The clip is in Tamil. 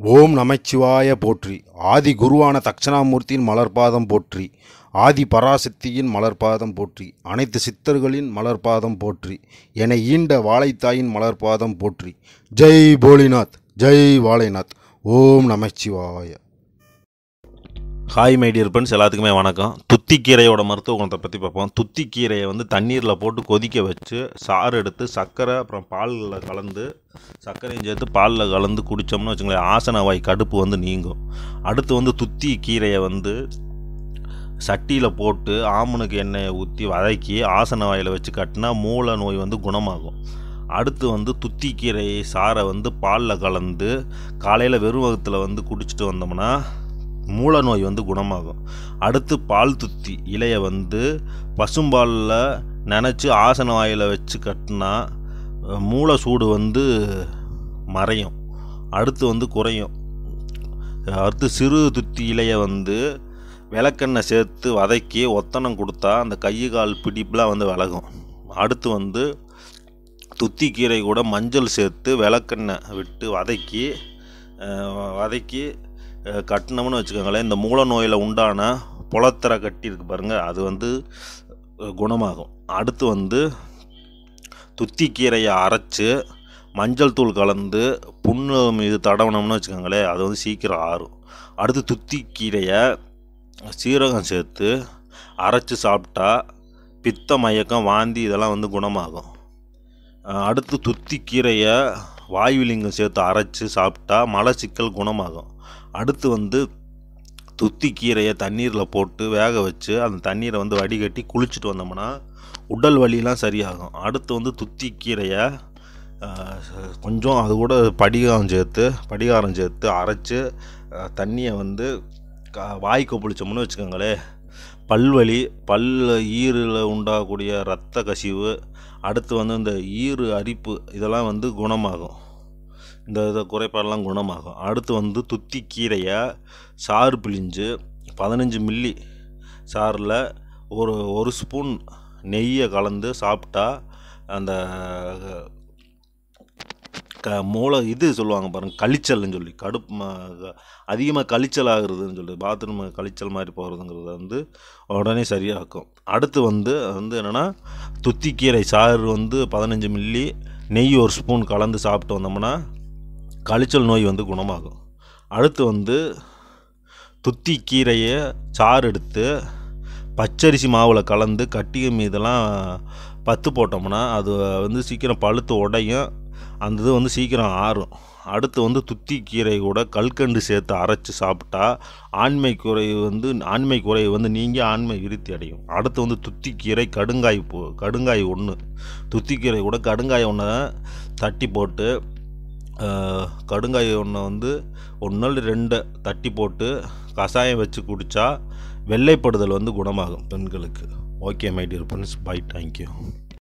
ஓம் நமச்சிவாய போற்றி ஆதி குருவான தட்சணாமூர்த்தியின் மலர்பாதம் போற்றி ஆதி பராசக்தியின் மலர்பாதம் போற்றி அனைத்து சித்தர்களின் மலர்பாதம் போற்றி என ஈண்ட வாழைத்தாயின் மலர்பாதம் போற்றி ஜெய் போலிநாத் ஜெய் வாழைநாத் ஓம் நமச்சிவாய ஹாய் மை டியர் ஃப்ரெண்ட்ஸ் எல்லாத்துக்குமே வணக்கம் துத்திக்கீரையோட மருத்துவ குணத்தை பற்றி பார்ப்போம் துத்திக்கீரையை வந்து தண்ணீரில் போட்டு கொதிக்க வச்சு சாறு எடுத்து சர்க்கரை அப்புறம் பாலில் கலந்து சர்க்கரையும் சேர்த்து பாலில் கலந்து குடித்தோம்னு வச்சுங்களேன் ஆசன வாய் கடுப்பு வந்து நீங்கும் அடுத்து வந்து துத்தி கீரையை வந்து சட்டியில் போட்டு ஆமணுக்கு எண்ணெயை ஊற்றி வதக்கி ஆசன வாயில் வச்சு கட்டினா மூல நோய் வந்து குணமாகும் அடுத்து வந்து துத்திக்கீரை சாறை வந்து பாலில் கலந்து காலையில் வெறும் வகுத்தில் வந்து குடிச்சிட்டு வந்தோம்னா மூல நோய் வந்து குணமாகும் அடுத்து பால் துத்தி இலையை வந்து பசும்பாலில் நினச்சி ஆசன வாயில் வச்சு கட்டினா அஹ், மூல சூடு வந்து மறையும் அடுத்து வந்து குறையும் அடுத்து சிறு துத்தி இலையை வந்து விளக்கெண்ணெய் சேர்த்து வதக்கி ஒத்தனம் கொடுத்தா அந்த கை கால் பிடிப்புலாம் வந்து விலகும் அடுத்து வந்து துத்திக்கீரை கூட மஞ்சள் சேர்த்து விளக்கெண்ணெய் விட்டு வதக்கி அஹ், வதக்கி அஹ், கட்டினோம்னு வச்சுக்கோங்களேன் இந்த மூல நோயில் உண்டான புலத்தரை கட்டி இருக்கு பாருங்கள் அது வந்து அஹ், குணமாகும் அடுத்து வந்து துத்திக்கீரையை அரைச்சி மஞ்சள் தூள் கலந்து புண்ணு மீது தடவினோம்னு வச்சுக்கோங்களேன் அது வந்து சீக்கிரம் ஆறும் அடுத்து துத்திக்கீரையை சீரகம் சேர்த்து அரைச்சி சாப்பிட்டா பித்த மயக்கம் வாந்தி இதெல்லாம் வந்து குணமாகும் அஹ் அடுத்து துத்திக்கீரையை வாயுலிங்கம் சேர்த்து அரைச்சி சாப்பிட்டா மலச்சிக்கல் குணமாகும் அடுத்து வந்து துத்திக்கீரையை தண்ணீரில் போட்டு வேக வச்சு அந்த தண்ணீரை வந்து வடிகட்டி குளிச்சுட்டு வந்தோம்னா உடல் வலிலாம் சரியாகும் அடுத்து வந்து துத்திக்கீரையை அஹ், கொஞ்சம் அது கூட படிகாரம் சேர்த்து படிகாரம் சேர்த்து அரைச்சி அஹ், தண்ணியை வந்து க வாய் கொப்பளிச்சோம்னு வச்சுக்கோங்களேன் பல்வலி பல் ஈரில் உண்டாகக்கூடிய இரத்த கசிவு அடுத்து வந்து இந்த ஈறு அரிப்பு இதெல்லாம் வந்து குணமாகும் இந்த இதை குறைபாடெல்லாம் குணமாகும் அடுத்து வந்து துத்திக்கீரையை சாறு பிழிஞ்சு பதினஞ்சு மில்லி சாறில் ஒரு ஒரு ஸ்பூன் நெய்யை கலந்து சாப்பிட்டா அந்த க மூளை இது சொல்லுவாங்க பாருங்க கழிச்சல்னு சொல்லி கடுப்பு அதிகமாக கழிச்சல் ஆகுறதுன்னு சொல்லி பாத்ரூம் கழிச்சல் மாதிரி போகிறதுங்கிறது வந்து உடனே சரியாக்கும் அடுத்து வந்து வந்து என்னென்னா துத்திக்கீரை சாறு வந்து பதினஞ்சு மில்லி நெய் ஒரு ஸ்பூன் கலந்து சாப்பிட்டு வந்தோம்னா கழிச்சல் நோய் வந்து குணமாகும் அடுத்து வந்து துத்தி கீரையை சாறு எடுத்து பச்சரிசி மாவில் கலந்து கட்டிய மீதெல்லாம் பத்து போட்டோம்னா அது வந்து சீக்கிரம் பழுத்து உடையும் அந்த இது வந்து சீக்கிரம் ஆறும் அடுத்து வந்து துத்தி கீரை கூட கல்கண்டு சேர்த்து அரைச்சி சாப்பிட்டா ஆண்மை குறை வந்து ஆண்மை குறை வந்து நீங்கி ஆண்மை விருத்தி அடையும் அடுத்து வந்து துத்திக்கீரை கடுங்காய் பூ கடுங்காய் ஒன்று துத்திக்கீரை கூட கடுங்காய் ஒன்றை தட்டி போட்டு ஆஹ், கடுங்காய் ஒன்றை வந்து ஒன்று நாள் ரெண்டு தட்டி போட்டு கஷாயம் வச்சு குடித்தா வெள்ளைப்படுதல் வந்து குணமாகும் பெண்களுக்கு okay my dear friends bye thank you